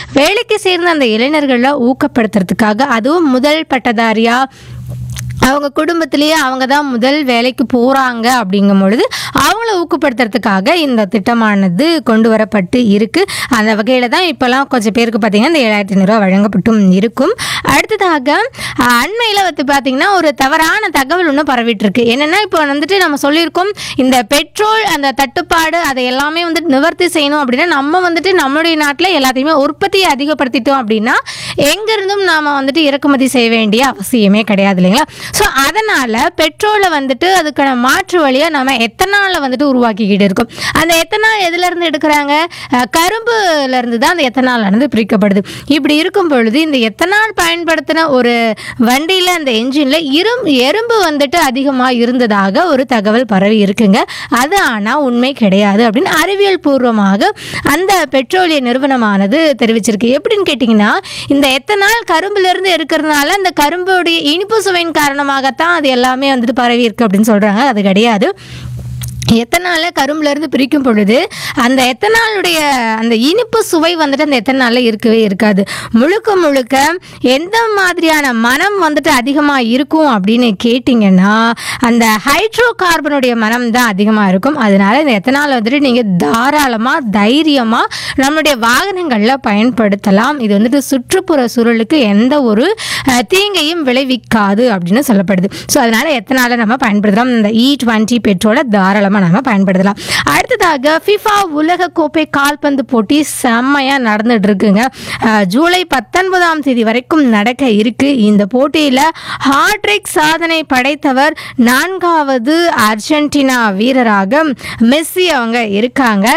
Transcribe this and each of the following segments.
வேலைக்கு சேர்ந்த அந்த இளைஞர்களை ஊக்கப்படுத்துறதுக்காக அதுவும் முதல் பட்டதாரியா அவங்க குடும்பத்திலேயே அவங்க தான் முதல் வேலைக்கு போகிறாங்க அப்படிங்கும் பொழுது அவங்கள ஊக்கப்படுத்துறதுக்காக இந்த திட்டமானது கொண்டு வரப்பட்டு இருக்கு அந்த வகையில் தான் இப்போல்லாம் கொஞ்சம் பேருக்கு பார்த்தீங்கன்னா இந்த ஏழாயிரத்தி ஐநூறுரூவா வழங்கப்பட்டும் இருக்கும் அடுத்ததாக அண்மையில் வந்து பார்த்தீங்கன்னா ஒரு தவறான தகவல் ஒன்று பரவிட்டு இருக்கு என்னென்னா இப்போ வந்துட்டு நம்ம சொல்லியிருக்கோம் இந்த பெட்ரோல் அந்த தட்டுப்பாடு அதை எல்லாமே வந்துட்டு நிவர்த்தி செய்யணும் அப்படின்னா நம்ம வந்துட்டு நம்மளுடைய நாட்டில் எல்லாத்தையுமே உற்பத்தியை அதிகப்படுத்திட்டோம் அப்படின்னா எங்கேருந்தும் நாம் வந்துட்டு இறக்குமதி செய்ய வேண்டிய அவசியமே கிடையாது இல்லைங்களா ஸோ அதனால் பெட்ரோலை வந்துட்டு அதுக்கான மாற்று வழியாக நம்ம எத்தனாலை வந்துட்டு உருவாக்கிக்கிட்டு இருக்கோம் அந்த எத்தனால் எதுலேருந்து எடுக்கிறாங்க அஹ் கரும்புலேருந்து தான் அந்த எத்தனாலானது பிரிக்கப்படுது இப்படி இருக்கும் பொழுது இந்த எத்தனால் பயன்படுத்தின ஒரு வண்டியில் அந்த என்ஜினில் இரும் எறும்பு வந்துட்டு அதிகமாக இருந்ததாக ஒரு தகவல் பரவி இருக்குங்க அது ஆனால் உண்மை கிடையாது அப்படின்னு அறிவியல் பூர்வமாக அந்த பெட்ரோலிய நிறுவனமானது தெரிவிச்சிருக்கு எப்படின்னு கேட்டிங்கன்னா இந்த எத்தனால் கரும்புலேருந்து எடுக்கிறதுனால அந்த கரும்புடைய இனிப்பு சுவையின் காரணமாகத்தான் அது எல்லாமே வந்துட்டு பரவி இருக்கு அப்படின்னு சொல்கிறாங்க அது கிடையாது எத்தனால கரும்புல இருந்து பிரிக்கும் பொழுது அந்த எத்தனாலுடைய அந்த இனிப்பு சுவை வந்துட்டு அந்த எத்தனால இருக்கவே இருக்காது முழுக்க முழுக்க எந்த மாதிரியான மனம் வந்துட்டு அதிகமாக இருக்கும் அப்படின்னு கேட்டிங்கன்னா அந்த ஹைட்ரோ கார்பனுடைய மனம் தான் அதிகமாக இருக்கும் அதனால இந்த எத்தனால் வந்துட்டு நீங்கள் தாராளமாக தைரியமாக நம்மளுடைய வாகனங்களில் பயன்படுத்தலாம் இது வந்துட்டு சுற்றுப்புற சூழலுக்கு எந்த ஒரு அஹ், தீங்கையும் விளைவிக்காது அப்படின்னு சொல்லப்படுது ஸோ அதனால எத்தனால நம்ம பயன்படுத்தலாம் இந்த இ டுவெண்ட்டி பெட்ரோலை தாராளமாக நம்ம பயன்படுத்தலாம் அடுத்ததாக ஃபிஃபா உலக கோப்பை கால்பந்து போட்டி செம்மையாக நடந்துட்டு இருக்குங்க அஹ், ஜூலை பத்தொன்பதாம் தேதி வரைக்கும் நடக்க இருக்கு இந்த போட்டியில் ஹாட்ரிக் சாதனை படைத்தவர் நான்காவது அர்ஜென்டினா வீரராக மெஸ்ஸி அவங்க இருக்காங்க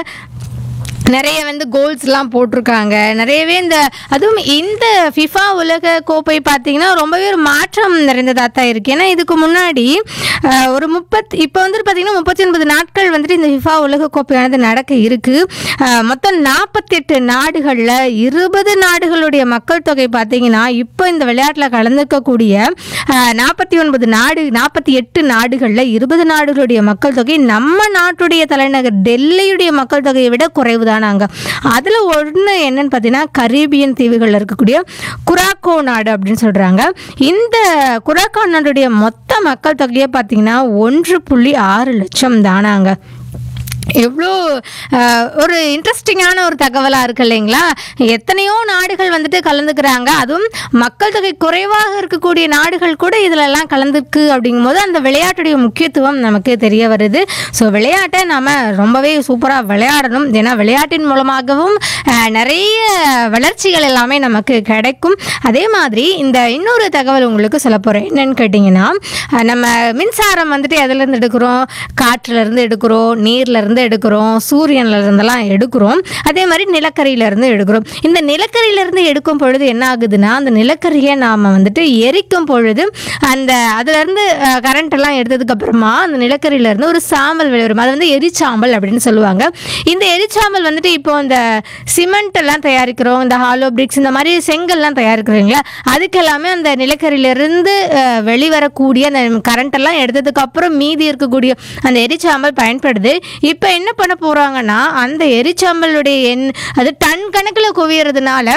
நிறைய வந்து கோல்ஸ்லாம் போட்டிருக்காங்க நிறையவே இந்த அதுவும் இந்த ஃபிஃபா உலக கோப்பை பார்த்தீங்கன்னா ரொம்பவே ஒரு மாற்றம் நிறைந்ததாக தான் இருக்குது ஏன்னா இதுக்கு முன்னாடி அஹ், ஒரு முப்பத் இப்போ வந்துட்டு பார்த்தீங்கன்னா முப்பத்தி ஒன்பது நாட்கள் வந்துட்டு இந்த ஃபிஃபா உலக கோப்பையானது நடக்க இருக்குது மொத்தம் நாற்பத்தெட்டு நாடுகளில் இருபது நாடுகளுடைய மக்கள் தொகை பார்த்தீங்கன்னா இப்போ இந்த விளையாட்டில் கலந்துக்கக்கூடிய நாற்பத்தி ஒன்பது நாடு நாற்பத்தி எட்டு நாடுகளில் இருபது நாடுகளுடைய மக்கள் தொகை நம்ம நாட்டுடைய தலைநகர் டெல்லியுடைய மக்கள் தொகையை விட குறைவு தானாங்க அதில் ஒன்று என்னன்னு பார்த்தீங்கன்னா கரீபியன் தீவுகளில் இருக்கக்கூடிய குராக்கோ நாடு அப்படின்னு சொல்கிறாங்க இந்த குராக்கோ நாடுடைய மொத்த மக்கள் தொகையை பார்த்தீங்கன்னா ஒன்று புள்ளி ஆறு லட்சம் தானாங்க எவ்வளோ அஹ், ஒரு இன்ட்ரெஸ்டிங்கான ஒரு தகவலாக இருக்கு இல்லைங்களா எத்தனையோ நாடுகள் வந்துட்டு கலந்துக்கிறாங்க அதுவும் மக்கள் தொகை குறைவாக இருக்கக்கூடிய நாடுகள் கூட இதிலெல்லாம் கலந்துருக்கு அப்படிங்கும்போது அந்த விளையாட்டுடைய முக்கியத்துவம் நமக்கு தெரிய வருது ஸோ விளையாட்டை நம்ம ரொம்பவே சூப்பராக விளையாடணும் ஏன்னா விளையாட்டின் மூலமாகவும் அஹ், நிறைய வளர்ச்சிகள் எல்லாமே நமக்கு கிடைக்கும் அதே மாதிரி இந்த இன்னொரு தகவல் உங்களுக்கு சொல்ல போகிறேன் என்னன்னு கேட்டிங்கன்னா அஹ், நம்ம மின்சாரம் வந்துட்டு எதுலேருந்து எடுக்கிறோம் காற்றுலேருந்து எடுக்கிறோம் நீர்லேருந்து எடுக்கிறோம் சூரியன்ல இருந்தெல்லாம் எடுக்கிறோம் அதே மாதிரி நிலக்கரியிலேருந்து எடுக்கிறோம் இந்த நிலக்கரியிலேருந்து எடுக்கும் பொழுது என்ன ஆகுதுன்னா அந்த நிலக்கரியை நாம் வந்துட்டு எரிக்கும் பொழுது அந்த அதுலேருந்து கரண்ட் எல்லாம் எடுத்ததுக்கு அப்புறமா அந்த நிலக்கரியிலேருந்து ஒரு சாம்பல் வெளிவரும் அது வந்து எரிச்சாம்பல் அப்படின்னு சொல்லுவாங்க இந்த எரிச்சாம்பல் வந்துட்டு இப்போ இந்த சிமெண்ட் எல்லாம் தயாரிக்கிறோம் இந்த ஹாலோ பிரிக்ஸ் இந்த மாதிரி செங்கல்லாம் தயாரிக்கிறீங்களா அதுக்கெல்லாமே அந்த நிலக்கரியிலிருந்து அஹ், வெளிவரக்கூடிய அந்த கரண்ட் எல்லாம் எடுத்ததுக்கு அப்புறம் மீதி இருக்கக்கூடிய அந்த எரிச்சாம்பல் பயன்படுது இப்போ என்ன பண்ண போறாங்கன்னா அந்த எரிச்சாம்பலுடைய எண் அது டன் கணக்கில் குவியறதுனால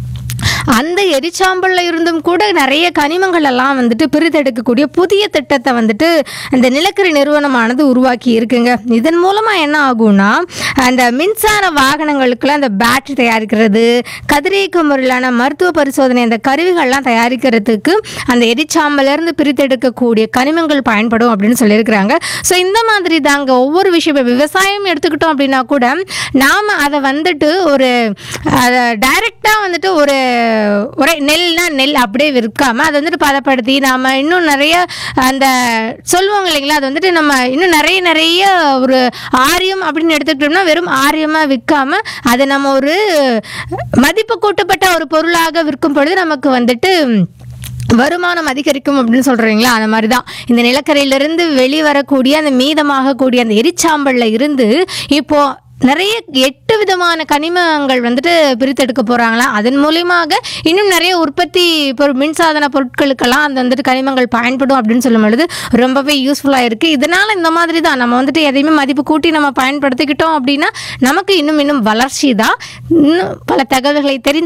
அந்த எரிச்சாம்பல்ல இருந்தும் கூட நிறைய கனிமங்கள் எல்லாம் வந்துட்டு பிரித்தெடுக்கக்கூடிய புதிய திட்டத்தை வந்துட்டு அந்த நிலக்கரி நிறுவனமானது உருவாக்கி இருக்குங்க இதன் மூலமா என்ன ஆகும்னா அந்த மின்சார வாகனங்களுக்குலாம் அந்த பேட்டரி தயாரிக்கிறது கதிரியக்க முறையிலான மருத்துவ பரிசோதனை அந்த கருவிகள்லாம் தயாரிக்கிறதுக்கு அந்த எரிச்சாம்பல்ல இருந்து பிரித்தெடுக்கக்கூடிய கனிமங்கள் பயன்படும் அப்படின்னு சொல்லியிருக்கிறாங்க ஸோ இந்த மாதிரி தாங்க ஒவ்வொரு விஷயம் இப்ப விவசாயம் எடுத்துக்கிட்டோம் அப்படின்னா கூட நாம் அதை வந்துட்டு ஒரு அதை டைரெக்டாக வந்துட்டு ஒரு ஒரே நெல்னா நெல் அப்படியே விற்காம அதை வந்துட்டு பதப்படுத்தி நாம் இன்னும் நிறைய அந்த சொல்லுவாங்க இல்லைங்களா அது வந்துட்டு நம்ம இன்னும் நிறைய நிறைய ஒரு ஆரியம் அப்படின்னு எடுத்துக்கிட்டோம்னா வெறும் ஆரியமாக விற்காம அதை நம்ம ஒரு மதிப்பு கூட்டப்பட்ட ஒரு பொருளாக விற்கும் பொழுது நமக்கு வந்துட்டு வருமானம் அதிகரிக்கும் அப்படின்னு சொல்றீங்களா அந்த மாதிரி தான் இந்த நிலக்கரியிலிருந்து வெளிவரக்கூடிய அந்த மீதமாகக்கூடிய அந்த எரிச்சாம்பல்ல இருந்து இப்போ நிறைய எட்டு விதமான கனிமங்கள் வந்துட்டு பிரித்தெடுக்க போகிறாங்களாம் அதன் மூலியமாக இன்னும் நிறைய உற்பத்தி பொரு மின்சாதன பொருட்களுக்கெல்லாம் அந்த வந்துட்டு கனிமங்கள் பயன்படும் அப்படின்னு சொல்லும் பொழுது ரொம்பவே யூஸ்ஃபுல்லாக இருக்குது இதனால் இந்த மாதிரி தான் நம்ம வந்துட்டு எதையுமே மதிப்பு கூட்டி நம்ம பயன்படுத்திக்கிட்டோம் அப்படின்னா நமக்கு இன்னும் இன்னும் வளர்ச்சி தான் இன்னும் பல தகவல்களை தெரிந்து